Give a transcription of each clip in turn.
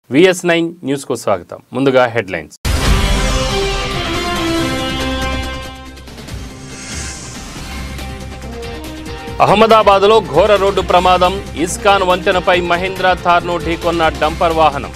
VS nine న్యూస్కు స్వాగతం ముందుగా హెడ్లైన్స్ అహ్మదాబాద్లో ఘోర రోడ్డు ప్రమాదం ఇస్కాన్ వంతెనపై మహీంద్రా థార్ను ఢీకొన్న డంపర్ వాహనం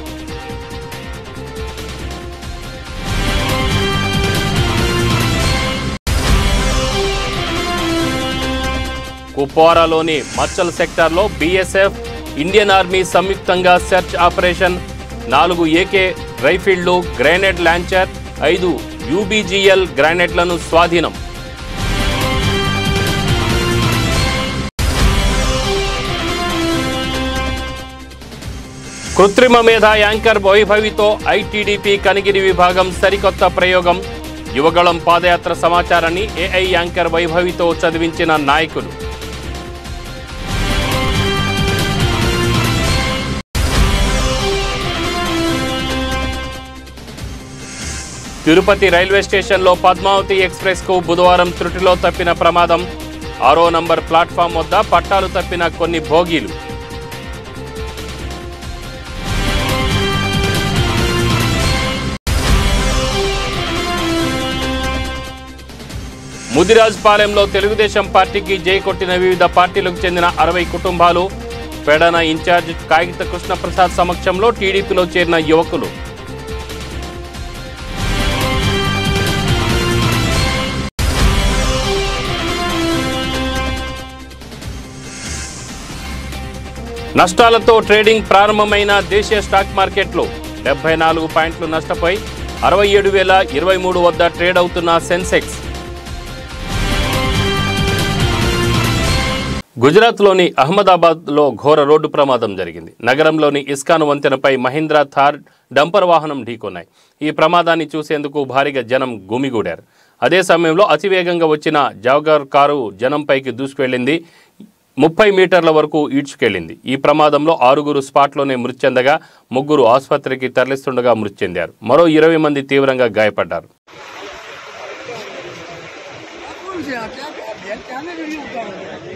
కుప్వారాలోని మచ్చల్ సెక్టార్లో బీఎస్ఎఫ్ ఇండియన్ ఆర్మీ సంయుక్తంగా సెర్చ్ ఆపరేషన్ నాలుగు ఏకే రైఫిళ్లు గ్రైనేడ్ లాంచర్ ఐదు యూబీజీఎల్ గ్రైనేడ్లను స్వాధీనం కృత్రిమ మేధ యాంకర్ వైభవితో ఐటీడీపీ కనిగిరి విభాగం సరికొత్త ప్రయోగం యువగళం పాదయాత్ర సమాచారాన్ని ఏఐ యాంకర్ వైభవితో చదివించిన నాయకులు తిరుపతి రైల్వే స్టేషన్లో పద్మావతి ఎక్స్ప్రెస్కు బుధవారం త్రుటిలో తప్పిన ప్రమాదం ఆరో నంబర్ ప్లాట్ఫామ్ వద్ద పట్టాలు తప్పిన కొన్ని భోగీలు ముదిరాజ్పాలెంలో తెలుగుదేశం పార్టీకి జై కొట్టిన వివిధ పార్టీలకు చెందిన అరవై కుటుంబాలు పెడన ఇన్ఛార్జ్ కాగిత కృష్ణప్రసాద్ సమక్షంలో టీడీపీలో చేరిన యువకులు నష్టాలతో ట్రేడింగ్ ప్రారంభమైన దేశీయ స్టాక్ మార్కెట్లు డెబ్బై నాలుగు పాయింట్లు నష్టపోయి అరవై ఏడు వేల ఇరవై మూడు వద్ద ట్రేడ్ అవుతున్న సెన్సెక్స్ గుజరాత్లోని అహ్మదాబాద్లో ఘోర రోడ్డు ప్రమాదం జరిగింది నగరంలోని ఇస్కాన్ వంతెనపై మహీంద్రా థార్ డంపర్ వాహనం ఢీకొన్నాయి ఈ ప్రమాదాన్ని చూసేందుకు భారీగా జనం గుమిగూడారు అదే సమయంలో అతివేగంగా వచ్చిన జాగర్ కారు జనంపైకి దూసుకెళ్లింది ముప్పై మీటర్ల వరకు ఈడ్చుకెళ్లింది ఈ ప్రమాదంలో ఆరుగురు స్పాట్లోనే మృతి చెందగా ముగ్గురు ఆసుపత్రికి తరలిస్తుండగా మృతి చెందారు మరో ఇరవై మంది తీవ్రంగా గాయపడ్డారు कौन से आप क्या क्या भेल क्या नहीं रही उतार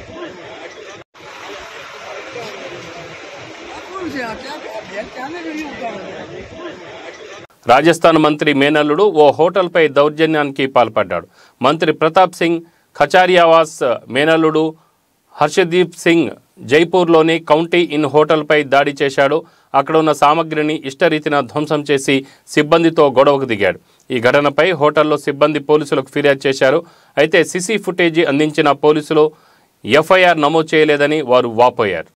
कौन से आप क्या क्या भेल क्या नहीं रही उतार రాజస్థాన్ మంత్రి మేనల్లుడు ఓ హోటల్పై దౌర్జన్యానికి పాల్పడ్డాడు మంత్రి ప్రతాప్ సింగ్ ఖచారియావాస్ మేనల్లుడు హర్షదీప్ సింగ్ జైపూర్లోని కౌంటీ ఇన్ హోటల్పై దాడి చేశాడు అక్కడ ఉన్న సామగ్రిని ఇష్టరీతిన ధ్వంసం చేసి సిబ్బందితో గొడవకు దిగాడు ఈ ఘటనపై హోటల్లో సిబ్బంది పోలీసులకు ఫిర్యాదు చేశారు అయితే సిసి ఫుటేజీ అందించిన పోలీసులు ఎఫ్ఐఆర్ నమోదు చేయలేదని వారు వాపోయారు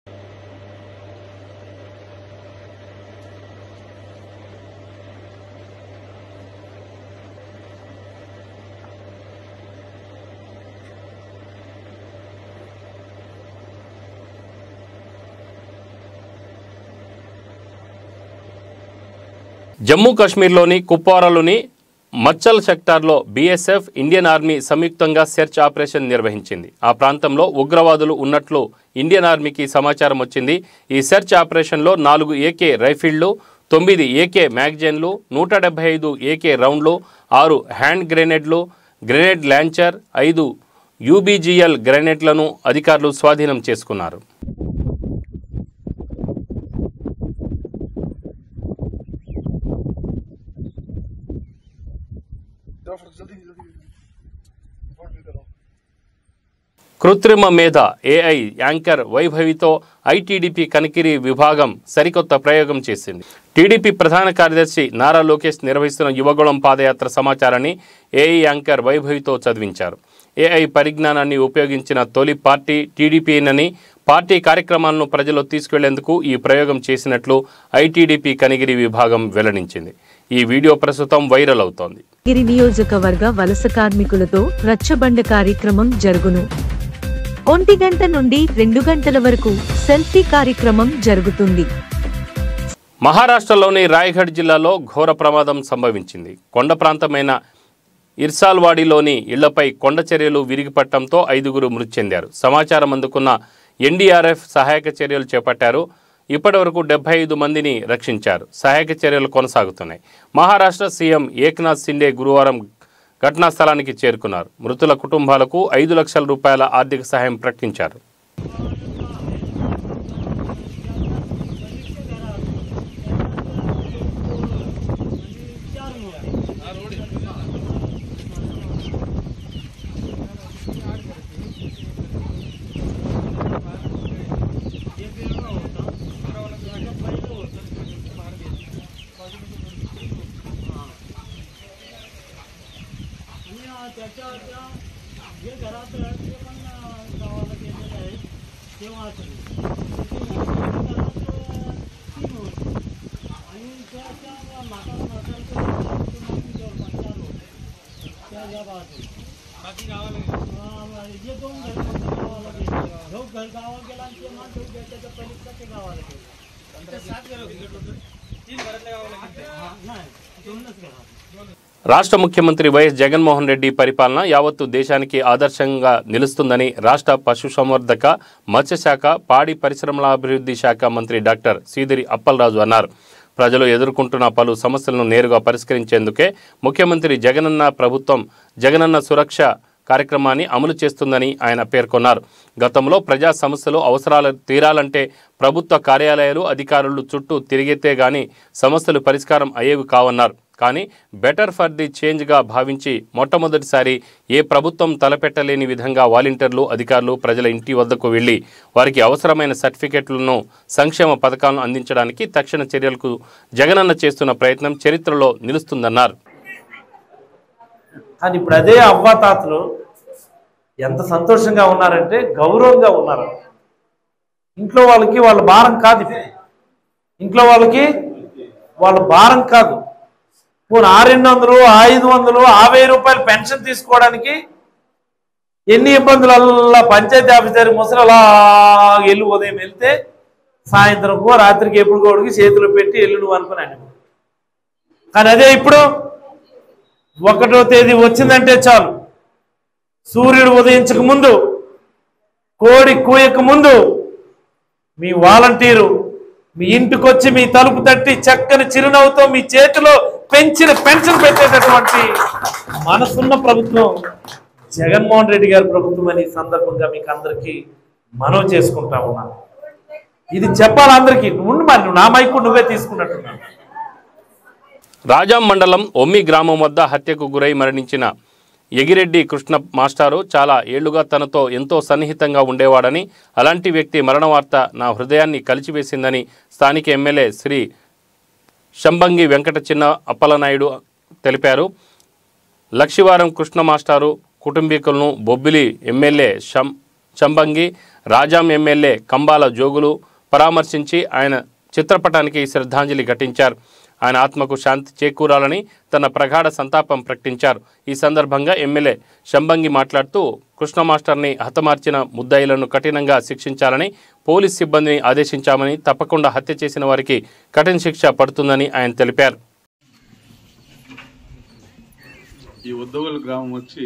జమ్మూ కాశ్మీర్లోని కుప్వారాలోని మచ్చల్ సెక్టార్లో బీఎస్ఎఫ్ ఇండియన్ ఆర్మీ సంయుక్తంగా సెర్చ్ ఆపరేషన్ నిర్వహించింది ఆ ప్రాంతంలో ఉగ్రవాదులు ఉన్నట్లు ఇండియన్ ఆర్మీకి సమాచారం వచ్చింది ఈ సెర్చ్ ఆపరేషన్లో నాలుగు ఏకే రైఫిళ్లు తొమ్మిది ఏకే మ్యాగజైన్లు నూట డెబ్బై ఐదు ఏకే రౌండ్లు ఆరు హ్యాండ్ గ్రెనేడ్లు గ్రెనేడ్ లాంచర్ ఐదు యూబీజీఎల్ గ్రెనేడ్లను అధికారులు స్వాధీనం చేసుకున్నారు डॉक्टर जल्दी जल्दी रिपोर्ट भी करो కృత్రిమ మేధ ఏఐ యాంకర్ వైభవితో ఐటీడీపీ కనికిరి విభాగం సరికొత్త ప్రయోగం చేసింది టీడీపీ ప్రధాన కార్యదర్శి నారా లోకేష్ నిర్వహిస్తున్న యువగళం పాదయాత్ర సమాచారాన్ని ఏఐ యాంకర్ వైభవితో చదివించారు ఏఐ పరిజ్ఞానాన్ని ఉపయోగించిన తొలి పార్టీ టీడీపీనని పార్టీ కార్యక్రమాలను ప్రజలు తీసుకెళ్లేందుకు ఈ ప్రయోగం చేసినట్లు ఐటీడీపీ కనిగిరి విభాగం వెల్లడించింది ఈ వీడియో ప్రస్తుతం వైరల్ అవుతోంది గిరి నియోజకవర్గ వలస కార్మికులతో రచ్చబండ కార్యక్రమం జరుగును ఒంటి గంట నుండి రెండు గంటల వరకు సెల్ఫీ కార్యక్రమం జరుగుతుంది మహారాష్ట్రలోని రాయగఢ్ జిల్లాలో ఘోర ప్రమాదం సంభవించింది కొండ ప్రాంతమైన ఇర్సాల్వాడిలోని ఇళ్లపై కొండ చర్యలు విరిగిపట్టడంతో ఐదుగురు మృతి చెందారు సమాచారం అందుకున్న ఎన్డీఆర్ఎఫ్ సహాయక చర్యలు చేపట్టారు ఇప్పటివరకు డెబ్బై ఐదు మందిని రక్షించారు సహాయక చర్యలు కొనసాగుతున్నాయి మహారాష్ట్ర సీఎం ఏక్నాథ్ సిండే గురువారం ఘటనా స్థలానికి చేరుకున్నారు మృతుల కుటుంబాలకు ఐదు లక్షల రూపాయల ఆర్థిక సహాయం ప్రకటించారు त्याच्या त्या जे घरात ते पण गावाला गेलेले आहेत तेव्हा असेल घरात तीन होते आणि त्या त्या म्हातारा म्हातारा चार होते त्या ज्या बाजू बाकी गावाला जे दोन घर फक्त गावाला गेले जो घर गावाला गेला आणि ते माणसं त्याच्या पलीकडे ते गावाला गेले सात घर होते तीन घरातल्या गावाला नाही दोनच घरात రాష్ట్ర ముఖ్యమంత్రి వైఎస్ జగన్మోహన్ రెడ్డి పరిపాలన యావత్తు దేశానికి ఆదర్శంగా నిలుస్తుందని రాష్ట్ర పశుసంవర్ధక మత్స్యశాఖ పాడి పరిశ్రమల అభివృద్ధి శాఖ మంత్రి డాక్టర్ సీదిరి అప్పలరాజు అన్నారు ప్రజలు ఎదుర్కొంటున్న పలు సమస్యలను నేరుగా పరిష్కరించేందుకే ముఖ్యమంత్రి జగనన్న ప్రభుత్వం జగనన్న సురక్ష కార్యక్రమాన్ని అమలు చేస్తుందని ఆయన పేర్కొన్నారు గతంలో ప్రజా సమస్యలు అవసరాలు తీరాలంటే ప్రభుత్వ కార్యాలయాలు అధికారులు చుట్టూ తిరిగితే గాని సమస్యలు పరిష్కారం అయ్యేవి కావన్నారు కానీ బెటర్ ఫర్ ది చేంజ్గా భావించి మొట్టమొదటిసారి ఏ ప్రభుత్వం తలపెట్టలేని విధంగా వాలంటీర్లు అధికారులు ప్రజల ఇంటి వద్దకు వెళ్లి వారికి అవసరమైన సర్టిఫికెట్లను సంక్షేమ పథకాలను అందించడానికి తక్షణ చర్యలకు జగనన్న చేస్తున్న ప్రయత్నం చరిత్రలో నిలుస్తుందన్నారు కానీ ఇప్పుడు అదే అవ్వాతాతలు ఎంత సంతోషంగా ఉన్నారంటే గౌరవంగా ఉన్నారు ఇంట్లో వాళ్ళకి వాళ్ళ భారం కాదు ఇది. ఇంట్లో వాళ్ళకి వాళ్ళ భారం కాదు పోనీ ఆ రెండు వందలు ఆ ఐదు వందలు ఆ వెయ్యి రూపాయలు పెన్షన్ తీసుకోవడానికి ఎన్ని ఇబ్బందులు అల్లా పంచాయతీ ఆఫీసర్ ముసలి అలా ఎల్లు ఉదయం వెళ్తే సాయంత్రంకో రాత్రికి ఎప్పుడు కోడికి చేతులు పెట్టి ఎల్లు నువ్వు అనుకుని అని కానీ అదే ఇప్పుడు ఒకటో తేదీ వచ్చిందంటే చాలు సూర్యుడు ఉదయించక ముందు కోడి కూయక ముందు మీ వాలంటీరు మీ ఇంటికొచ్చి మీ తలుపు తట్టి చక్కని చిరునవ్వుతో మీ చేతిలో పెంచిన పెన్షన్ పెట్టేటటువంటి మనసున్న ప్రభుత్వం జగన్మోహన్ రెడ్డి గారి ప్రభుత్వం అని ఈ సందర్భంగా మీకు అందరికీ మనవి చేసుకుంటా ఉన్నాను ఇది చెప్పాలి అందరికీ నువ్వు ఉండు మరి నువ్వు నా మైకు నువ్వే తీసుకున్నట్టున్నాను రాజాం మండలం ఒమ్మి గ్రామం వద్ద హత్యకు గురై మరణించిన ఎగిరెడ్డి కృష్ణ మాస్టారు చాలా ఏళ్లుగా తనతో ఎంతో సన్నిహితంగా ఉండేవాడని అలాంటి వ్యక్తి మరణ వార్త నా హృదయాన్ని కలిచివేసిందని స్థానిక ఎమ్మెల్యే శ్రీ శంబంగి వెంకట చిన్న అప్పలనాయుడు తెలిపారు లక్షివారం కృష్ణ మాస్టారు కుటుంబీకులను బొబ్బిలి ఎమ్మెల్యే శం శంబంగి రాజాం ఎమ్మెల్యే కంబాల జోగులు పరామర్శించి ఆయన చిత్రపటానికి శ్రద్ధాంజలి ఘటించారు ఆయన ఆత్మకు శాంతి చేకూరాలని తన ప్రగాఢ సంతాపం ప్రకటించారు ఈ సందర్భంగా ఎమ్మెల్యే శంబంగి మాట్లాడుతూ కృష్ణ మాస్టర్ని హతమార్చిన ముద్దాయిలను కఠినంగా శిక్షించాలని పోలీస్ సిబ్బందిని ఆదేశించామని తప్పకుండా హత్య చేసిన వారికి కఠిన శిక్ష పడుతుందని ఆయన తెలిపారు ఈ ఉద్దోగుల గ్రామం వచ్చి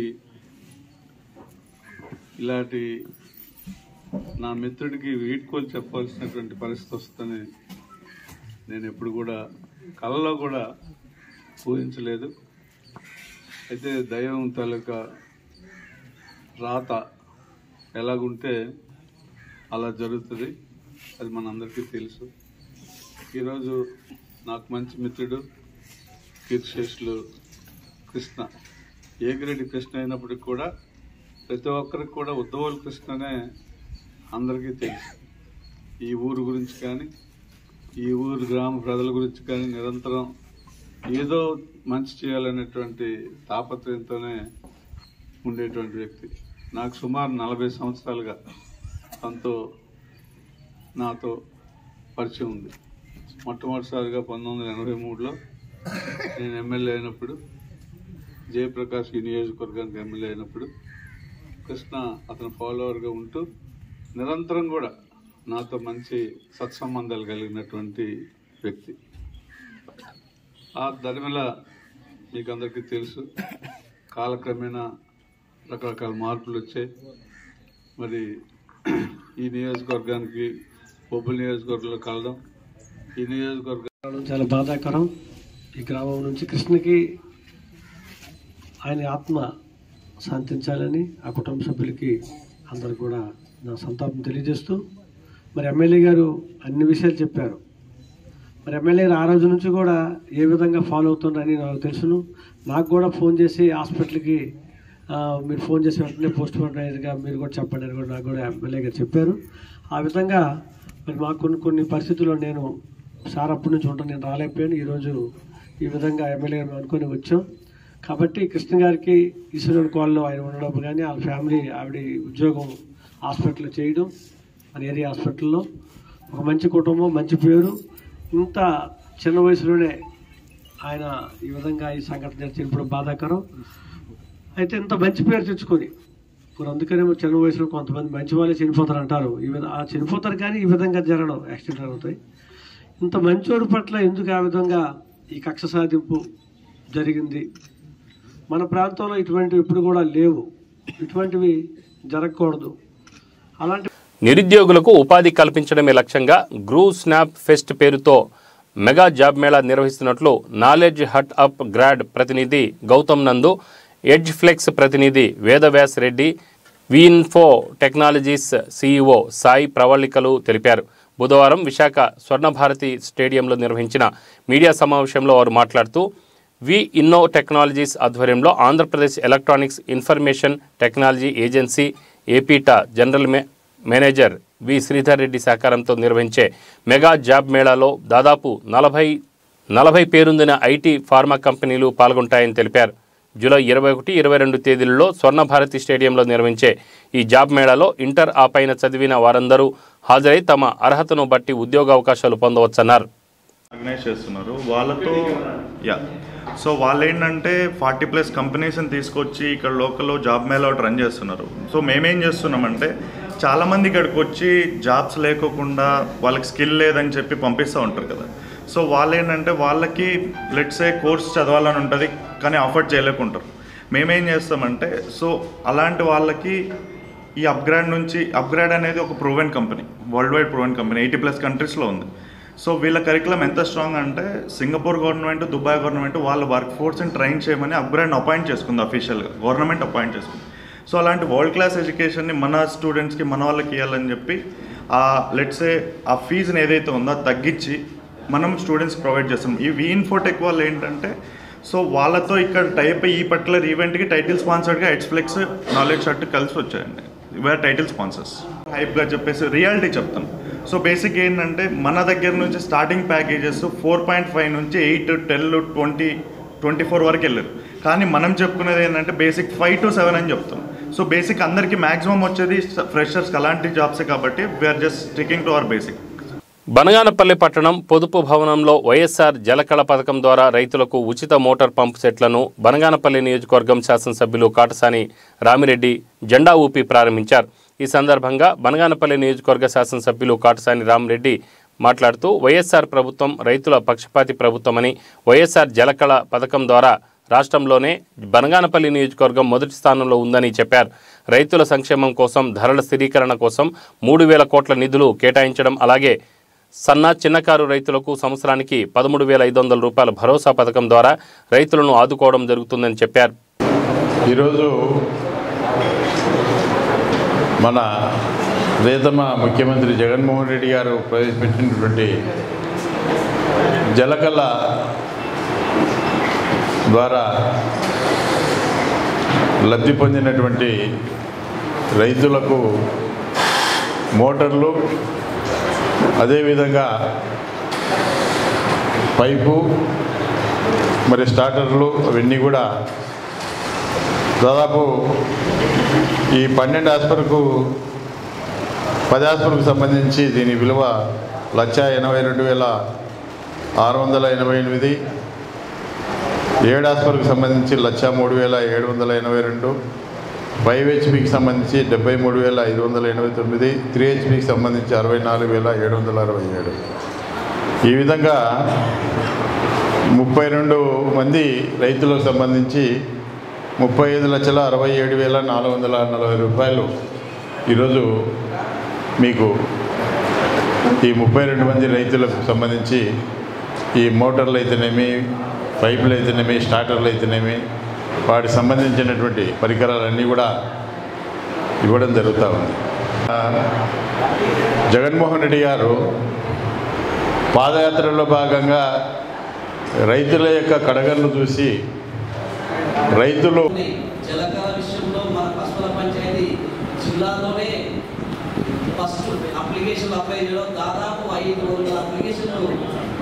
ఇలాంటి నా మిత్రుడికి వీడ్కోలు చెప్పాల్సినటువంటి పరిస్థితి వస్తుందని నేను ఎప్పుడు కూడా కలలో కూడా ఊహించలేదు అయితే దైవం తాలూకా రాత ఎలాగుంటే అలా జరుగుతుంది అది మనందరికీ తెలుసు ఈరోజు నాకు మంచి మిత్రుడు కీర్తిశేషులు కృష్ణ ఏగిరెడ్డి కృష్ణ అయినప్పటికి కూడా ప్రతి ఒక్కరికి కూడా ఉద్దవోలు కృష్ణనే అందరికీ తెలుసు ఈ ఊరు గురించి కానీ ఈ ఊరు గ్రామ ప్రజల గురించి కానీ నిరంతరం ఏదో మంచి చేయాలనేటువంటి తాపత్రయంతోనే ఉండేటువంటి వ్యక్తి నాకు సుమారు నలభై సంవత్సరాలుగా తనతో నాతో పరిచయం ఉంది మొట్టమొదటిసారిగా పంతొమ్మిది వందల ఎనభై మూడులో నేను ఎమ్మెల్యే అయినప్పుడు జయప్రకాష్ ఈ నియోజకవర్గానికి ఎమ్మెల్యే అయినప్పుడు కృష్ణ అతని ఫాలోవర్గా ఉంటూ నిరంతరం కూడా నాతో మంచి సత్సంబంధాలు కలిగినటువంటి వ్యక్తి ఆ దరిమిల మీకు అందరికీ తెలుసు కాలక్రమేణా రకరకాల మార్పులు వచ్చాయి మరి ఈ నియోజకవర్గానికి బొబ్బుల నియోజకవర్గంలో కలడం ఈ నియోజకవర్గం రావడం చాలా బాధాకరం ఈ గ్రామం నుంచి కృష్ణకి ఆయన ఆత్మ శాంతించాలని ఆ కుటుంబ సభ్యులకి అందరు కూడా నా సంతాపం తెలియజేస్తూ మరి ఎమ్మెల్యే గారు అన్ని విషయాలు చెప్పారు మరి ఎమ్మెల్యే గారు ఆ రోజు నుంచి కూడా ఏ విధంగా ఫాలో అవుతున్నారని నాకు తెలుసును నాకు కూడా ఫోన్ చేసి హాస్పిటల్కి ఆ, మీరు ఫోన్ చేసి వెంటనే పోస్ట్ మార్టం అయ్యేదిగా మీరు కూడా చెప్పండి అని కూడా నాకు కూడా ఎమ్మెల్యే గారు చెప్పారు ఆ విధంగా మరి మాకు కొన్ని కొన్ని పరిస్థితుల్లో నేను సార్ అప్పటి నుంచి ఉంటాను నేను రాలేకపోయాను ఈరోజు ఈ విధంగా ఎమ్మెల్యే గారు అనుకొని వచ్చాం కాబట్టి కృష్ణ గారికి ఈశ్వరుని కోళ్ళలో ఆయన ఉండడం కానీ వాళ్ళ ఫ్యామిలీ ఆవిడ ఉద్యోగం హాస్పిటల్లో చేయడం మన ఏరియా హాస్పిటల్లో ఒక మంచి కుటుంబం మంచి పేరు ఇంత చిన్న వయసులోనే ఆయన ఈ విధంగా ఈ సంఘటన జరిగి చనిపోవడం బాధాకరం అయితే ఇంత మంచి పేరు తెచ్చుకొని మరి అందుకనేమో చిన్న వయసులో కొంతమంది మంచి వాళ్ళే చనిపోతారు అంటారు ఈ విధంగా ఆ చనిపోతారు కానీ ఈ విధంగా జరగడం యాక్సిడెంట్ అవుతాయి ఇంత మంచోడు పట్ల ఎందుకు ఆ విధంగా ఈ కక్ష సాధింపు జరిగింది మన ప్రాంతంలో ఇటువంటివి ఇప్పుడు కూడా లేవు ఇటువంటివి జరగకూడదు అలాంటి నిరుద్యోగులకు ఉపాధి కల్పించడమే లక్ష్యంగా గ్రూ స్నాప్ ఫెస్ట్ పేరుతో మెగా జాబ్ మేళా నిర్వహిస్తున్నట్లు నాలెడ్జ్ హట్ అప్ గ్రాడ్ ప్రతినిధి గౌతమ్ నందు ఎడ్జ్ ఫ్లెక్స్ ప్రతినిధి Vedavyas Reddy V Info technologies CEO Sai ప్రవళికలు తెలిపారు బుధవారం విశాఖ స్వర్ణభారతి స్టేడియంలో నిర్వహించిన మీడియా సమావేశంలో వారు మాట్లాడుతూ వి ఇన్నో టెక్నాలజీస్ ఆధ్వర్యంలో Andhra Pradesh electronics information technology agency APITA general మే మేనేజర్ వి శ్రీధర్ రెడ్డి సహకారంతో నిర్వహించే మెగా జాబ్ మేళాలో దాదాపు నలభై నలభై పేరొందిన ఐటీ ఫార్మా కంపెనీలు పాల్గొంటాయని తెలిపారు జూలై ఇరవై ఒకటి ఇరవై రెండు తేదీలలో స్వర్ణభారతి స్టేడియంలో నిర్వహించే ఈ జాబ్ మేళాలో ఇంటర్ ఆ పైన చదివిన వారందరూ హాజరై తమ అర్హతను బట్టి ఉద్యోగ అవకాశాలు పొందవచ్చన్నారు ఆర్గనైజ్ చేస్తున్నారు వాళ్ళతో యా సో వాళ్ళు ఏంటంటే ఫార్టీ ప్లస్ కంపెనీస్ని తీసుకొచ్చి ఇక్కడ లోకల్లో జాబ్ మేళ ఒకటి రన్ చేస్తున్నారు సో మేమేం చేస్తున్నామంటే చాలామంది ఇక్కడికి వచ్చి జాబ్స్ లేకోకుండా వాళ్ళకి స్కిల్ లేదని చెప్పి పంపిస్తూ ఉంటారు కదా సో వాళ్ళు ఏంటంటే వాళ్ళకి లెట్సే కోర్స్ చదవాలని ఉంటుంది కానీ అఫోర్డ్ చేయలేకుంటారు మేమేం చేస్తామంటే సో అలాంటి వాళ్ళకి ఈ అప్గ్రేడ్ నుంచి అప్గ్రేడ్ అనేది ఒక proven company world wide proven company eighty plus కంట్రీస్లో ఉంది సో వీళ్ళ కరికులం ఎంత స్ట్రాంగ్ అంటే సింగపూర్ గవర్నమెంట్ దుబాయ్ గవర్నమెంట్ వాళ్ళ వర్క్ ఫోర్స్ని ట్రైన్ చేయమని అప్గ్రేడ్ని అపాయింట్ చేసుకుంది అఫీషియల్గా గవర్నమెంట్ అపాయింట్ చేసుకుంది సో అలాంటి వరల్డ్ క్లాస్ ఎడ్యుకేషన్ని మన స్టూడెంట్స్కి మన వాళ్ళకి ఇవ్వాలని చెప్పి ఆ లెట్సే ఆ ఫీజుని ఏదైతే ఉందో అది తగ్గించి మనం స్టూడెంట్స్ ప్రొవైడ్ చేస్తాం ఈ వీ ఇన్ఫోటెక్ వాళ్ళు ఏంటంటే సో వాళ్ళతో ఇక్కడ టైప్ ఈ పర్టికులర్ ఈవెంట్కి టైటిల్ స్పాన్సర్డ్గా ఎక్స్ఫ్లెక్స్ నాలెడ్జ్ షర్ట్ కలిసి వచ్చాయండి ఇవే టైటిల్ స్పాన్సర్స్ హైప్గా చెప్పేసి రియాలిటీ చెప్తాను సో బేసిక్ ఏంటంటే మన దగ్గర నుంచి starting packages four point five నుంచి eight ten twenty twenty four వరకు వెళ్ళారు కానీ మనం చెప్పుకునేది ఏంటంటే బేసిక్ ఫైవ్ టు సెవెన్ అని చెప్తాం సో బేసిక్ అందరికీ మ్యాక్సిమం వచ్చేది ఫ్రెషర్స్కి అలాంటి జాబ్సే కాబట్టి we're just sticking to our basic Banaganapalli పట్టణం పొదుపు భవనంలో వైఎస్ఆర్ జలకళ పథకం ద్వారా రైతులకు ఉచిత మోటార్ పంప్ సెట్లను బనగానపల్లి నియోజకవర్గం శాసనసభ్యులు కాటసాని రామిరెడ్డి జెండా ఊపి ప్రారంభించారు ఈ సందర్భంగా బనగానపల్లి నియోజకవర్గ శాసనసభ్యులు కాటసాని రామిరెడ్డి మాట్లాడుతూ వైఎస్ఆర్ ప్రభుత్వం రైతుల పక్షపాతి ప్రభుత్వమని వైఎస్ఆర్ జలకళ పథకం ద్వారా రాష్ట్రంలోనే బనగానపల్లి నియోజకవర్గం మొదటి స్థానంలో ఉందని చెప్పారు రైతుల సంక్షేమం కోసం ధరల స్థిరీకరణ కోసం మూడు వేల కోట్ల నిధులు కేటాయించడం అలాగే సన్న చిన్నకారు రైతులకు సంవత్సరానికి పదమూడు వేల ఐదు వందల రూపాయల భరోసా పథకం ద్వారా రైతులను ఆదుకోవడం జరుగుతుందని చెప్పారు ఈరోజు మన ప్రియతమ ముఖ్యమంత్రి జగన్మోహన్ రెడ్డి గారు ప్రవేశపెట్టినటువంటి జలకళ ద్వారా లబ్ధి పొందినటువంటి రైతులకు మోటార్లు అదేవిధంగా పైపు మరి స్టార్టర్లు అవన్నీ కూడా దాదాపు ఈ పన్నెండు ఆస్పర్కు పది ఆస్పర్కు సంబంధించి దీని విలువ లక్ష ఎనభై రెండు వేల ఆరు వందల ఎనభై ఎనిమిది ఏడు ఆస్పర్కు సంబంధించి లక్ష మూడు వేల ఏడు వందల ఎనభై రెండు ఫైవ్ హెచ్పికి సంబంధించి డెబ్బై మూడు వేల ఐదు వందల ఎనభై తొమ్మిది త్రీ హెచ్పికి సంబంధించి అరవై నాలుగు వేల ఏడు వందల అరవై ఏడు ఈ విధంగా ముప్పై రెండు మంది రైతులకు సంబంధించి ముప్పై ఐదు లక్షల అరవై ఏడు వేల నాలుగు వందల నలభై రూపాయలు ఈరోజు మీకు ఈ ముప్పై రెండు మంది రైతులకు సంబంధించి ఈ మోటార్లు అయితేనేమి పైపులు అయితేనేమి స్టార్టర్లు అయితేనేమి వాటికి సంబంధించినటువంటి పరికరాలన్నీ కూడా ఇవ్వడం జరుగుతూ ఉంది ఆ, జగన్మోహన్ రెడ్డి గారు పాదయాత్రలో భాగంగా రైతుల యొక్క కడగలను చూసి రైతులు జలకాల విషయంలో మన పశువుల పంచాయతీ జిల్లాలోనే ఫస్ట్ అప్లికేషన్ అప్లై చేయడం దాదాపు ఐదు వందల అప్లికేషన్లు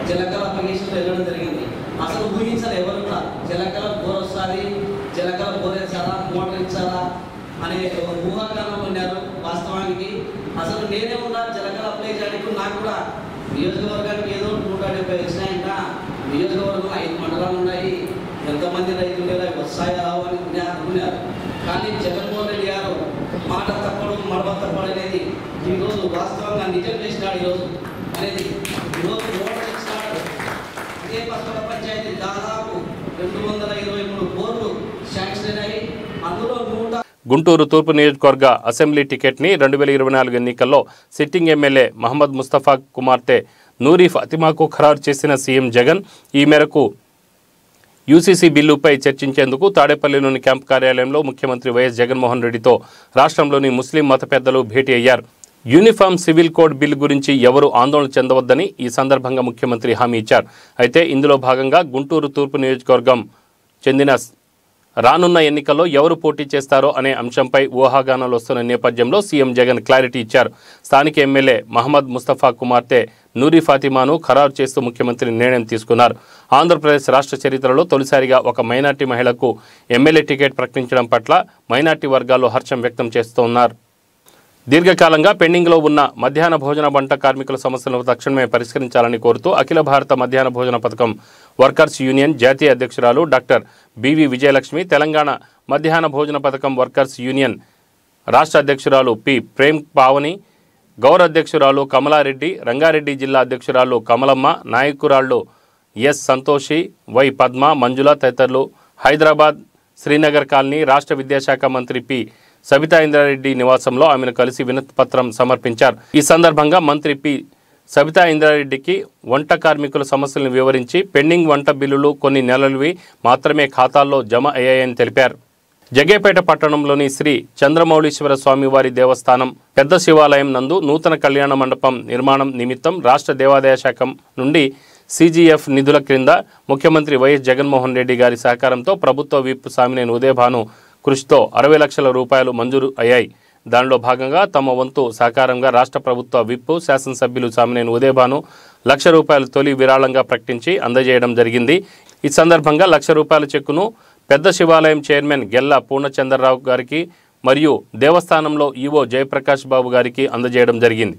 జలకళ అప్లికేషన్ వెళ్ళడం జరిగింది అసలు ఊహించాలి ఎవరు కూడా జలకళ బోర్ వస్తుంది జలకళ బోర్ వేస్తారా మోటార్ ఇచ్చారా అనే ఒక ఊహాగానం ఉన్నారు వాస్తవానికి అసలు నేనే ఉన్నా జలకళ అప్లై చేయడానికి నాకు కూడా నియోజకవర్గానికి ఏదో నూట డెబ్బై వచ్చినాయంట నియోజకవర్గంలో ఐదు మండలాలు ఉన్నాయి ఎంతమంది రైతులు లేదా వస్తాయా రావు అని ఉన్నా- అనుకున్నారు కానీ జగన్మోహన్ రెడ్డి గారు మాట తప్పడం మడవ తప్పడం అనేది ఈరోజు వాస్తవంగా నిజం చేసినాడు ఈరోజు అనేది ఈరోజు మోటార్ ఇచ్చినాడు ఇదే పక్కన పంచాయతీ దాదాపు రెండు వందల ఇరవై మూడు బోర్లు శాంక్షన్ అయినాయి అందులో నూట గుంటూరు తూర్పు నియోజకవర్గ అసెంబ్లీ టికెట్ని రెండు వేల ఇరవై నాలుగు ఎన్నికల్లో సిట్టింగ్ ఎమ్మెల్యే మహమ్మద్ ముస్తఫా కుమార్తె నూరి ఫతిమాకు ఖరారు చేసిన సీఎం జగన్ ఈ మేరకు యూసీసీ బిల్లుపై చర్చించేందుకు తాడేపల్లిలోని క్యాంప్ కార్యాలయంలో ముఖ్యమంత్రి వైఎస్ జగన్మోహన్ రెడ్డితో రాష్ట్రంలోని ముస్లిం మత పెద్దలు భేటీ అయ్యారు యూనిఫామ్ సివిల్ కోడ్ బిల్లు గురించి ఎవరు ఆందోళన చెందవద్దని ఈ సందర్భంగా ముఖ్యమంత్రి హామీ ఇచ్చారు అయితే ఇందులో భాగంగా గుంటూరు తూర్పు నియోజకవర్గం చెందిన రానున్న ఎన్నికల్లో ఎవరు పోటీ చేస్తారో అనే అంశంపై ఊహాగానాలు వస్తున్న నేపథ్యంలో సీఎం జగన్ క్లారిటీ ఇచ్చారు స్థానిక ఎమ్మెల్యే మహమ్మద్ ముస్తఫా కుమార్తె నూరి ఫాతిమాను ఖరారు చేస్తూ ముఖ్యమంత్రి నిర్ణయం తీసుకున్నారు ఆంధ్రప్రదేశ్ రాష్ట్ర చరిత్రలో తొలిసారిగా ఒక మైనార్టీ మహిళకు ఎమ్మెల్యే టికెట్ ప్రకటించడం పట్ల మైనార్టీ వర్గాల్లో హర్షం వ్యక్తం చేస్తున్నారు దీర్ఘకాలంగా పెండింగ్లో ఉన్న మధ్యాహ్న భోజన వంట కార్మికుల సమస్యలను తక్షణమే పరిష్కరించాలని కోరుతూ అఖిల భారత మధ్యాహ్న భోజన పథకం వర్కర్స్ యూనియన్ జాతీయ అధ్యక్షురాలు డాక్టర్ బివి విజయలక్ష్మి తెలంగాణ మధ్యాహ్న భోజన పథకం వర్కర్స్ యూనియన్ రాష్ట్ర అధ్యక్షురాలు పి ప్రేమ్ పావని గౌర అధ్యక్షురాలు కమలారెడ్డి రంగారెడ్డి జిల్లా అధ్యక్షురాలు కమలమ్మ నాయకురాళ్ళు ఎస్ సంతోషి వై పద్మ మంజుల తదితరులు హైదరాబాద్ శ్రీనగర్ కాలనీ రాష్ట్ర విద్యాశాఖ మంత్రి పి సబితా ఇంద్రారెడ్డి నివాసంలో ఆమెను కలిసి వినతి పత్రం సమర్పించారు ఈ సందర్భంగా మంత్రి పి సబితా ఇంద్రారెడ్డికి వంట కార్మికుల సమస్యలను వివరించి పెండింగ్ వంట బిల్లులు కొన్ని నెలలువి మాత్రమే ఖాతాల్లో జమ అయ్యాయని తెలిపారు జగేపేట పట్టణంలోని శ్రీ చంద్రమౌళీశ్వర స్వామివారి దేవస్థానం పెద్ద శివాలయం నందు నూతన కళ్యాణ మండపం నిర్మాణం నిమిత్తం రాష్ట్ర దేవాదాయ శాఖ నుండి సీజీఎఫ్ నిధుల క్రింద ముఖ్యమంత్రి వైఎస్ జగన్మోహన్ రెడ్డి గారి సహకారంతో ప్రభుత్వ విప్ సామినేని ఉదయభాను కృషితో అరవై లక్షల రూపాయలు మంజూరు అయ్యాయి దానిలో భాగంగా తమ వంతు సహకారంగా రాష్ట్ర ప్రభుత్వ విప్ శాసనసభ్యులు సామినేని ఉదయభాను లక్ష రూపాయలు తొలి విరాళంగా ప్రకటించి అందజేయడం జరిగింది ఈ సందర్భంగా లక్ష రూపాయల చెక్కును పెద్ద శివాలయం చైర్మన్ గెల్ల పూర్ణచంద్రరావు గారికి మరియు దేవస్థానంలో ఈవో జయప్రకాష్ బాబు గారికి అందజేయడం జరిగింది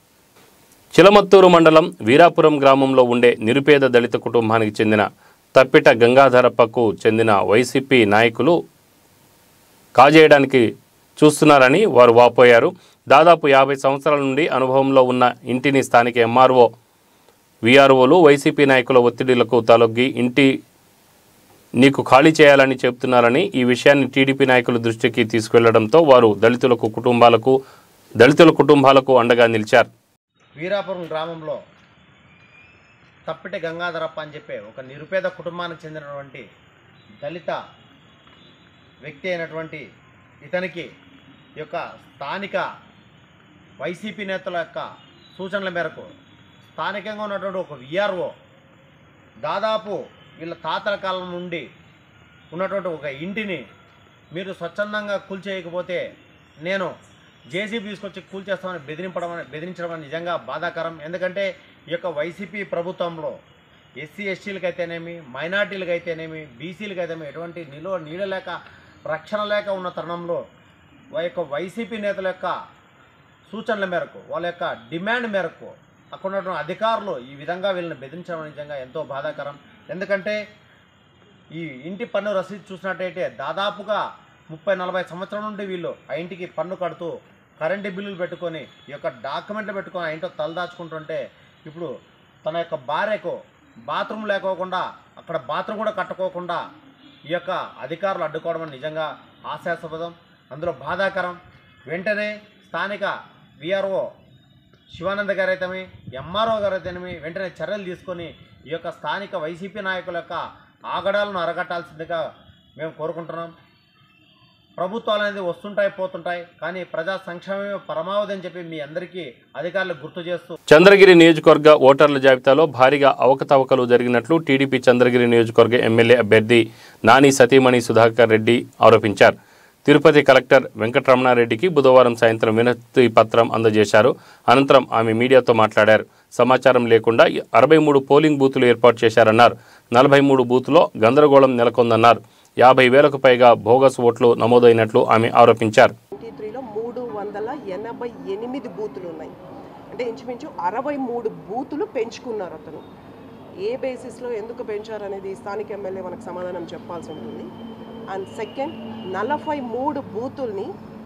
చిలమత్తూరు మండలం వీరాపురం గ్రామంలో ఉండే నిరుపేద దళిత కుటుంబానికి చెందిన తప్పిట గంగాధరప్పకు చెందిన వైసీపీ నాయకులు కాజేయడానికి చూస్తున్నారని వారు వాపోయారు దాదాపు యాభై సంవత్సరాల నుండి అనుభవంలో ఉన్న ఇంటిని స్థానిక ఎంఆర్ఓ విఆర్ఓలు వైసీపీ నాయకుల ఒత్తిడిలకు తలొగ్గి ఇంటి నీకు ఖాళీ చేయాలని చెబుతున్నారని ఈ విషయాన్ని టీడీపీ నాయకుల దృష్టికి తీసుకెళ్లడంతో వారు దళితులకు కుటుంబాలకు దళితుల కుటుంబాలకు అండగా నిలిచారు వీరాపురం గ్రామంలో తప్పిటి గంగాధరప్ప అని చెప్పే ఒక నిరుపేద కుటుంబానికి చెందినటువంటి దళిత వ్యక్తి అయినటువంటి ఇతనికి ఈ యొక్క స్థానిక వైసీపీ నేతల యొక్క సూచనల మేరకు స్థానికంగా ఉన్నటువంటి ఒక విఆర్ఓ దాదాపు వీళ్ళ తాతల కాలం నుండి ఉన్నటువంటి ఒక ఇంటిని మీరు స్వచ్ఛందంగా కూల్చేయకపోతే నేను జేసీబీ తీసుకొచ్చి కూల్చేస్తామని బెదిరింపడం అని- బెదిరించడం అనేది నిజంగా బాధాకరం ఎందుకంటే ఈ యొక్క వైసీపీ ప్రభుత్వంలో ఎస్సీ ఎస్టీలకు అయితేనేమి మైనార్టీలకు అయితేనేమి బీసీలకు అయితేనేమి ఎటువంటి నిలువ నీడ లేక రక్షణ లేక ఉన్న తరుణంలో వా యొక్క వైసీపీ నేతల యొక్క సూచనల మేరకు వాళ్ళ యొక్క డిమాండ్ మేరకు అక్కడ ఉన్నటువంటి అధికారులు ఈ విధంగా వీళ్ళని బెదిరించడం నిజంగా ఎంతో బాధాకరం ఎందుకంటే ఈ ఇంటి పన్ను రసీదు చూసినట్టయితే దాదాపుగా ముప్పై నలభై సంవత్సరాల నుండి వీళ్ళు ఆ ఇంటికి పన్ను కడుతూ కరెంటు బిల్లులు పెట్టుకొని ఈ యొక్క డాక్యుమెంట్లు పెట్టుకొని ఆ ఇంట్లో తలదాచుకుంటుంటే ఇప్పుడు తన యొక్క భార్యకు బాత్రూమ్ లేకోకుండా అక్కడ బాత్రూమ్ కూడా కట్టుకోకుండా ఈ యొక్క అధికారులు అడ్డుకోవడం అనేది నిజంగా హాస్యాస్పదం అందులో బాధాకరం వెంటనే స్థానిక విఆర్ఓ శివానంద గారు అయితేమి ఎంఆర్ఓ గారు అయితేనేమి వెంటనే చర్యలు తీసుకొని ఈ యొక్క స్థానిక వైసీపీ నాయకుల యొక్క ఆగడాలను అరగట్టాల్సిందిగా మేము కోరుకుంటున్నాం ప్రభుత్వాలు అనేది వస్తుంటాయి పోతుంటాయి కానీ ప్రజా సంక్షేమమే పరమావధి అని చెప్పి మీ అందరికీ అధికారులకు గుర్తు చేస్తూ చంద్రగిరి నియోజకవర్గ ఓటర్ల జాబితాలో భారీగా అవకతవకలు జరిగినట్లు టీడీపీ చంద్రగిరి నియోజకవర్గ ఎమ్మెల్యే అభ్యర్థి నాని సతీమణి సుధాకర్ రెడ్డి ఆరోపించారు తిరుపతి కలెక్టర్ వెంకటరమణారెడ్డికి బుధవారం సాయంత్రం వినతి పత్రం అందజేశారు అనంతరం ఆమె మీడియాతో మాట్లాడారు సమాచారం లేకుండా అరవై మూడు పోలింగ్ బూతులు ఏర్పాటు చేశారన్నారు నలభై మూడు బూతులో గందరగోళం నెలకొందన్నారు యాభై వేలకు పైగా బోగస్ ఓట్లు నమోదైనట్లు ఆమె ఆరోపించారు ట్వంటీ త్రీలో మూడు వందల ఎనభై ఎనిమిది బూతులు ఉన్నాయి అంటే ఇంచుమించు అరవై మూడు బూతులు పెంచుకున్నారు అతను ఏ బేసిస్లో ఎందుకు పెంచారు అనేది స్థానిక ఎమ్మెల్యే మనకు సమాధానం చెప్పాల్సి ఉంటుంది అండ్ సెకండ్ నలభై మూడు బూతుల్ని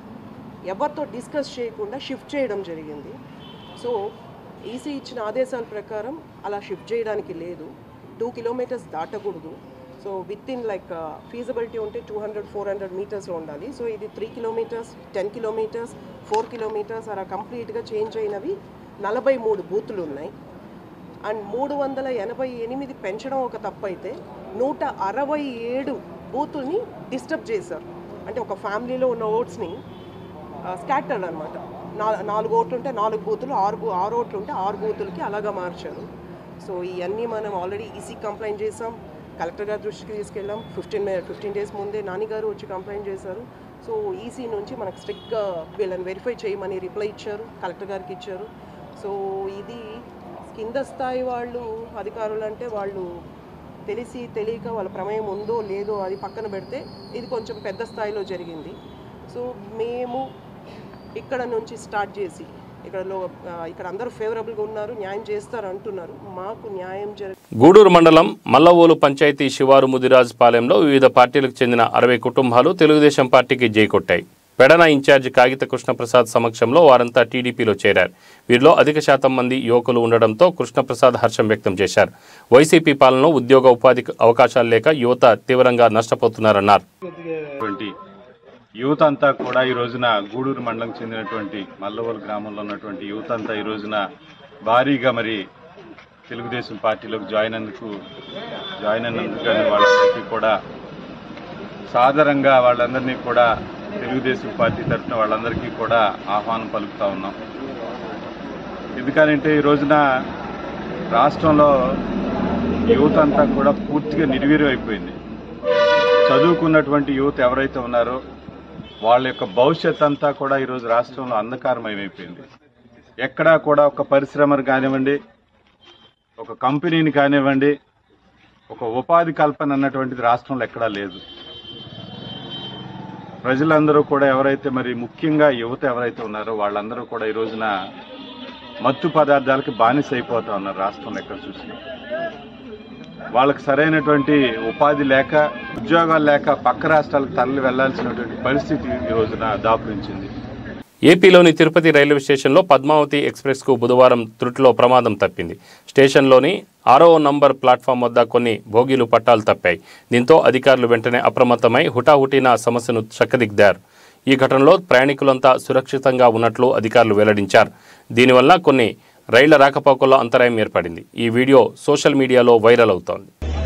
ఎవరితో డిస్కస్ చేయకుండా షిఫ్ట్ చేయడం జరిగింది సో ఈసీ ఇచ్చిన ఆదేశాల ప్రకారం అలా షిఫ్ట్ చేయడానికి లేదు టూ కిలోమీటర్స్ దాటకూడదు so within like feasibility ఉంటే టూ హండ్రెడ్ ఫోర్ హండ్రెడ్ మీటర్స్లో ఉండాలి సో ఇది three kilometres ten kilometres four kilometres అలా కంప్లీట్గా చేంజ్ అయినవి నలభై మూడు బూతులు ఉన్నాయి అండ్ మూడు వందల ఎనభై ఎనిమిది పెంచడం ఒక తప్పు అయితే నూట అరవై ఏడు బూతుల్ని డిస్టర్బ్ చేశారు అంటే ఒక ఫ్యామిలీలో ఉన్న ఓట్స్ని స్కాటర్డ్ అనమాట నా నాలుగు ఓట్లు ఉంటే నాలుగు బూతులు ఆరు బూ- ఆరు ఓట్లు ఉంటే ఆరు బూతులకి అలాగా మార్చారు సో ఇవన్నీ మనం ఆల్రెడీ ఈసీ కంప్లైంట్ చేసాం కలెక్టర్ గారి దృష్టికి తీసుకెళ్ళాం ఫిఫ్టీన్ ఫిఫ్టీన్ డేస్ ముందే నాని గారు వచ్చి కంప్లైంట్ చేశారు సో ఈసీ నుంచి మనకు స్ట్రిక్ట్గా వీళ్ళని వెరిఫై చేయమని రిప్లై ఇచ్చారు కలెక్టర్ గారికి ఇచ్చారు సో ఇది కింద స్థాయి వాళ్ళు అధికారులు అంటే వాళ్ళు తెలిసి తెలియక వాళ్ళ ప్రమేయం ఉందో లేదో అది పక్కన పెడితే ఇది కొంచెం పెద్ద స్థాయిలో జరిగింది సో మేము ఇక్కడ నుంచి స్టార్ట్ చేసి ఇక్కడ లో ఆ, ఇక్కడ అందరూ ఫేవరబుల్గా ఉన్నారు న్యాయం చేస్తారు అంటున్నారు మాకు న్యాయం జరగ గూడూరు మండలం మల్లవోలు పంచాయతీ శివారు ముదిరాజ్ పాలెంలో వివిధ పార్టీలకు చెందిన అరవై కుటుంబాలు తెలుగుదేశం పార్టీకి జైకొట్టాయి పెడన ఇన్ఛార్జి కాగిత కృష్ణప్రసాద్ సమక్షంలో వారంతా టీడీపీలో చేరారు వీరిలో అధిక శాతం మంది యువకులు ఉండడంతో కృష్ణప్రసాద్ హర్షం వ్యక్తం చేశారు వైసీపీ పాలనలో ఉద్యోగ ఉపాధి అవకాశాలు లేక యువత తీవ్రంగా నష్టపోతున్నారన్నారు ఉన్నటువంటి యువత అంతా కూడా ఈ రోజున గూడూరు మండలం చెందినటువంటి మల్లవోలు గ్రామంలో ఉన్నటువంటి యువత అంతా ఈ రోజున భారీగా మరి తెలుగుదేశం పార్టీలోకి జాయిన్ అందుకు జాయిన్ అయినందుకు కానీ వాళ్ళందరికీ కూడా సాధారణంగా వాళ్ళందరినీ కూడా తెలుగుదేశం పార్టీ తరఫున వాళ్ళందరికీ కూడా ఆహ్వానం పలుకుతా ఉన్నాం ఎందుకనంటే ఈ రోజున రాష్ట్రంలో యువత అంతా కూడా పూర్తిగా నిర్వీర్యం అయిపోయింది చదువుకున్నటువంటి యువత ఎవరైతే ఉన్నారో వాళ్ళ యొక్క భవిష్యత్ అంతా కూడా ఈరోజు రాష్ట్రంలో అంధకారమయమైపోయింది ఎక్కడా కూడా ఒక పరిశ్రమను కానివ్వండి ఒక కంపెనీని కానివ్వండి ఒక ఉపాధి కల్పన అన్నటువంటిది రాష్ట్రంలో ఎక్కడా లేదు ప్రజలందరూ కూడా ఎవరైతే మరి ముఖ్యంగా యువత ఎవరైతే ఉన్నారో వాళ్ళందరూ కూడా ఈ రోజున మత్తు పదార్థాలకి బానిస అయిపోతా ఉన్నారు రాష్ట్రంలో ఎక్కడ చూసినా వాళ్ళకి సరైనటువంటి ఉపాధి లేక ఉద్యోగాలు లేక పక్క రాష్ట్రాలకు తరలి వెళ్లాల్సినటువంటి పరిస్థితి ఈ రోజున దాపురించింది ఏపీలోని తిరుపతి రైల్వే స్టేషన్లో పద్మావతి ఎక్స్ప్రెస్కు బుధవారం త్రుటిలో ప్రమాదం తప్పింది స్టేషన్లోని ఆరో నంబర్ ప్లాట్ఫామ్ వద్ద కొన్ని భోగీలు పట్టాలు తప్పాయి దీంతో అధికారులు వెంటనే అప్రమత్తమై హుటాహుటిన సమస్యను చక్కదిద్దారు ఈ ఘటనలో ప్రయాణికులంతా సురక్షితంగా ఉన్నట్లు అధికారులు వెల్లడించారు దీనివల్ల కొన్ని రైళ్ల రాకపోకల్లో అంతరాయం ఏర్పడింది ఈ వీడియో సోషల్ మీడియాలో వైరల్ అవుతోంది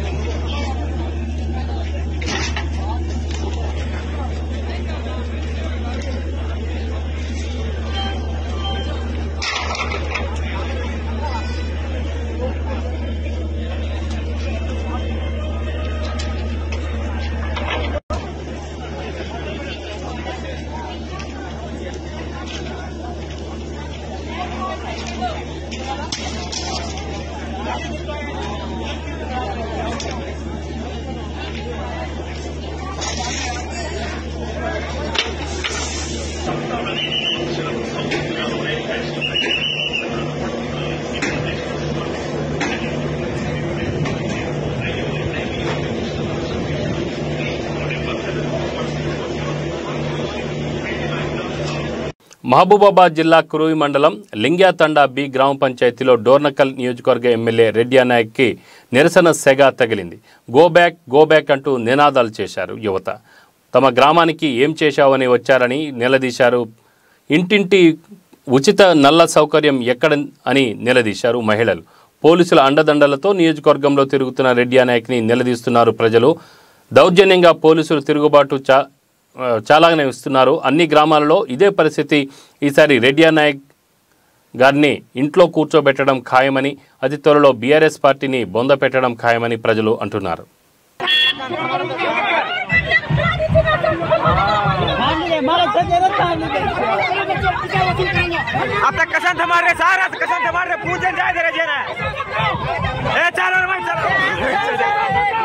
మహబూబాబాద్ జిల్లా కురువి మండలం లింగ్యాతండా బి గ్రామ పంచాయతీలో డోర్నకల్ నియోజకవర్గ ఎమ్మెల్యే రెడ్డి నాయక్కి నిరసన సెగ తగిలింది గో బ్యాక్ గో బ్యాక్ అంటూ నినాదాలు చేశారు యువత తమ గ్రామానికి ఏం చేశావని వచ్చారని నిలదీశారు ఇంటింటి ఉచిత నల్ల సౌకర్యం ఎక్కడ అని నిలదీశారు మహిళలు పోలీసుల అండదండలతో నియోజకవర్గంలో తిరుగుతున్న రెడ్డి నాయక్ని నిలదీస్తున్నారు ప్రజలు దౌర్జన్యంగా పోలీసులు తిరుగుబాటు చా ఆ, చాలానే ఇస్తున్నారు అన్ని గ్రామాలలో ఇదే పరిస్థితి ఈసారి రెడ్డియా నాయక్ గారిని ఇంట్లో కూర్చోబెట్టడం ఖాయమని అతి త్వరలో బీఆర్ఎస్ పార్టీని బొంద పెట్టడం ఖాయమని ప్రజలు అంటున్నారు బాండ్ आता कशांत मार रे सार आता कशांत मार रे पूजन जाय दे रे जेना ए चालो रे भाई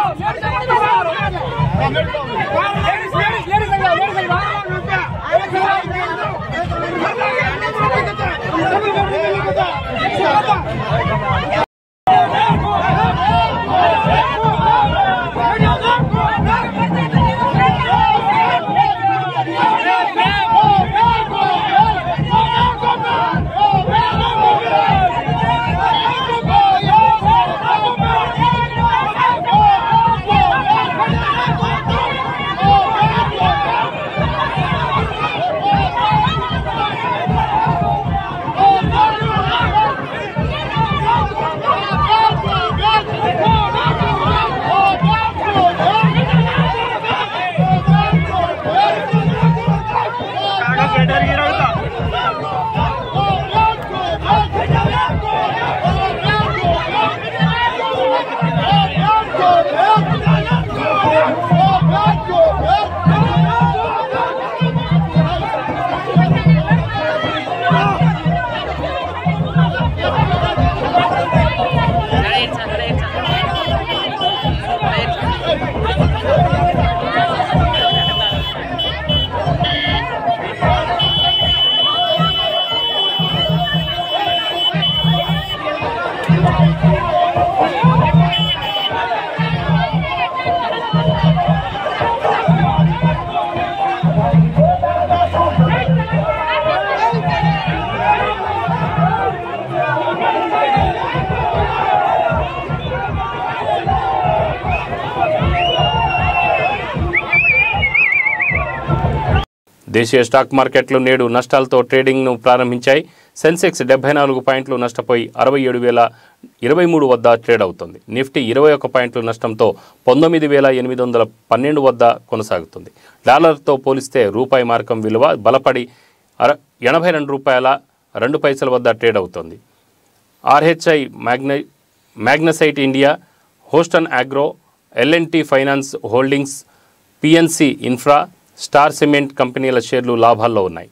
దేశీయ స్టాక్ మార్కెట్లు నేడు నష్టాలతో ట్రేడింగ్ను ప్రారంభించాయి సెన్సెక్స్ డెబ్బై నాలుగు పాయింట్లు నష్టపోయి అరవై ఏడు వేల ఇరవై మూడు వద్ద ట్రేడ్ అవుతుంది నిఫ్టీ ఇరవై ఒక్క పాయింట్ల నష్టంతో పంతొమ్మిది వేల ఎనిమిది వందల పన్నెండు వద్ద కొనసాగుతుంది డాలర్తో పోలిస్తే రూపాయి మార్కం విలువ బలపడి అర ఎనభై రెండు రూపాయల రెండు పైసల వద్ద ట్రేడ్ అవుతుంది ఆర్హెచ్ఐ మ్యాగ్న magnesite India Houston agro LNT finance holdings PNC infra star cement కంపెనీల షేర్లు లాభాల్లో ఉన్నాయి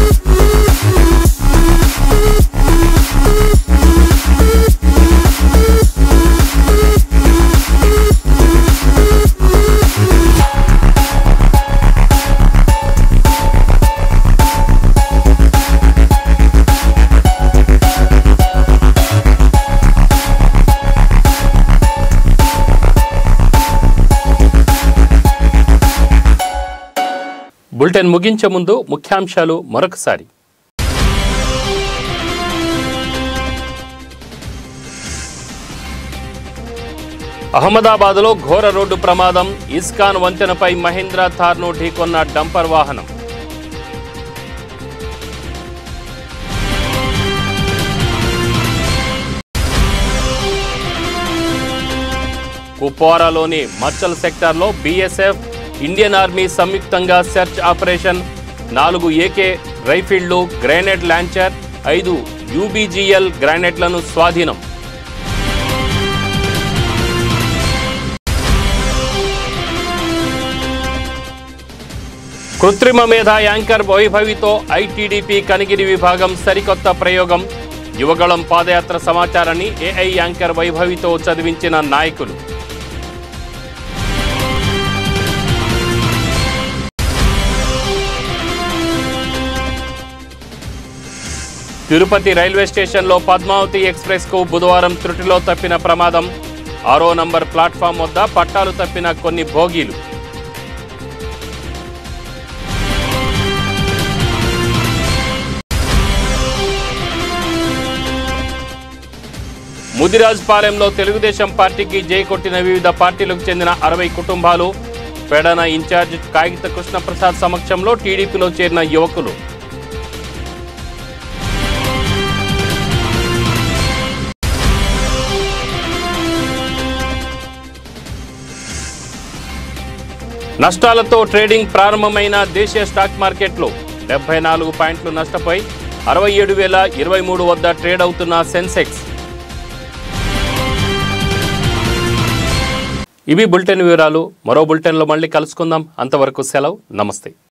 బులెటిన్ ముగించే ముందు ముఖ్యాంశాలు మరొకసారి అహ్మదాబాద్లో ఘోర రోడ్డు ప్రమాదం ఇస్కాన్ వంతెనపై మహేంద్ర థార్ను ఢీకొన్న డంపర్ వాహనం కుప్వారాలోని మచ్చల్ సెక్టార్లో బీఎస్ఎఫ్ ఇండియన్ ఆర్మీ సంయుక్తంగా సెర్చ్ ఆపరేషన్ నాలుగు ఏకే రైఫిళ్లు గ్రానైట్ లాంచర్ ఐదు యూబీజీఎల్ గ్రానైట్లను స్వాధీనం కృత్రిమ మేధ యాంకర్ వైభవితో ఐటీడీపీ కనిగిరి విభాగం సరికొత్త ప్రయోగం యువగళం పాదయాత్ర సమాచారాన్ని ఏఐ యాంకర్ వైభవితో చదివించిన నాయకులు తిరుపతి రైల్వే స్టేషన్లో పద్మావతి ఎక్స్ప్రెస్కు బుధవారం త్రుటిలో తప్పిన ప్రమాదం ఆరో నంబర్ ప్లాట్ఫామ్ వద్ద పట్టాలు తప్పిన కొన్ని బోగీలు ముదిరాజ్పాలెంలో తెలుగుదేశం పార్టీకి జై కొట్టిన వివిధ పార్టీలకు చెందిన అరవై కుటుంబాలు పెడన ఇన్ఛార్జ్ కాగిత కృష్ణప్రసాద్ సమక్షంలో టీడీపీలో చేరిన యువకులు నష్టాలతో ట్రేడింగ్ ప్రారంభమైన దేశీయ స్టాక్ మార్కెట్లు డెబ్బై నాలుగు పాయింట్లు నష్టపోయి అరవై ఏడు వేల ఇరవై మూడు వద్ద ట్రేడ్ అవుతున్న సెన్సెక్స్ ఇవి బులెటిన్ వివరాలు మరో బులెటిన్లో మళ్ళీ కలుసుకుందాం అంతవరకు సెలవు నమస్తే